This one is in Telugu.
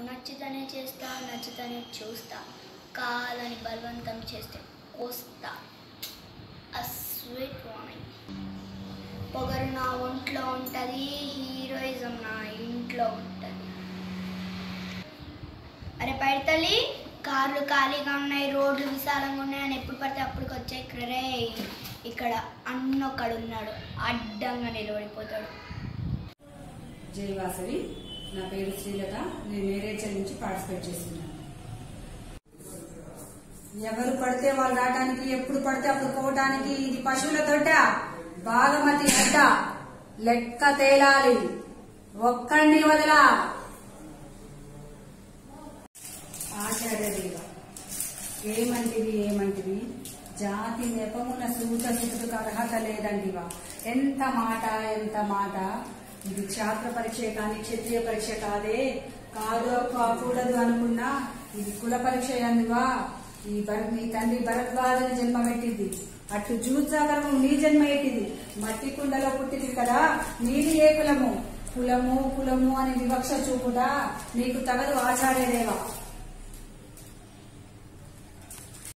నచ్చితేనే చేస్తా నచ్చితేనే చూస్తా కాదని బలవంతం చేస్తే కోస్తా స్వీట్ వార్నింగ్ పొగరు నా ఒంట్లో ఉంటుంది హీరోయిజం నా ఇంట్లో ఉంటుంది అరే పైతల్లి కార్లు ఖాళీగా ఉన్నాయి రోడ్లు విశాలంగా ఉన్నాయి అని ఎప్పుడు పడితే అప్పటికి వచ్చే రే ఇక్కడ అన్నొక్కడు ఉన్నాడు అడ్డంగా నిలబడిపోతాడు జై వాసవి నా పేరు శ్రీలత నేను మేరేచల్ నుంచి పార్టిసిపేట్ చేస్తున్నాను ఎవరు పడితే వాళ్ళు రావడానికి ఎప్పుడు పడితే అప్పుడు పోవటానికి ఇది పశువుల దొడ్డ బాగమతి అడ్డ లెక్క తేలాలి ఒక్కడిని వదలా ఆచార్యదేవ ఏమంటివి ఏమంటివి జాతి నెపమున సూత సుతుకు అర్హత లేదండివా ఎంత మాట ఎంత మాట ఇది క్షాత్ర పరీక్ష కానీ క్షత్రియ పరీక్ష కాదే కాదు కాకూడదు అనుకున్నా ఇది కుల పరీక్ష అందువా ఈ భర- మీ తండ్రి భరద్వాజని జన్మ పెట్టింది అటు జూత్సాగరము నీ జన్మ ఎట్టింది మట్టి కుండలో పుట్టింది కదా నీది ఏ కులము కులము కులము అని వివక్ష చూపుడా నీకు తగదు ఆచార్యదేవా